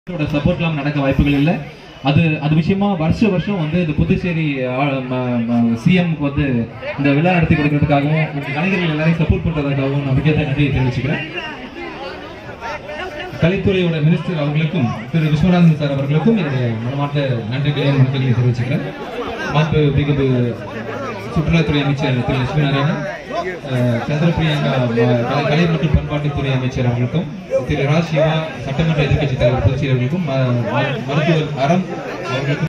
support இல்லாம நடக்க வாய்ப்புகள் இல்லை அது அது விஷயமா வருஷ வருஷம் வந்து இந்த புதுச்சேரி சிஎம்க்கு வந்து இந்த விழா நடத்தி கொடுக்கறதுக்காகவும் இந்த கலைஞர்கள் எல்லாரையும் சப்போர்ட் பண்றதுக்காகவும் நான் மிகுந்த நன்றியை தெரிவிச்சுக்கிறேன் கலைத்துறையோட மினிஸ்டர் அவர்களுக்கும் திரு விஸ்வநாதன் சார் அவர்களுக்கும் என்னுடைய மனமார்ந்த நன்றிகளையும் வணக்கங்களையும் தெரிவிச்சுக்கிறேன் மாண்பு மிகுந்து சுற்றுலாத்துறை அமைச்சர் திரு லட்சுமி நாராயணன் அஹ், சந்திரபிரியங்கா ம- கலை கலை மற்றும் பண்பாட்டுத்துறை அமைச்சர் அவர்களுக்கும் திரு ராஜ் சிவா சட்டமன்ற எதிர்க்கட்சி தலைவர் புதுச்சேரி அவர்களுக்கும் ம- ம- மருத்துவர் அறம் அவர்களுக்கும்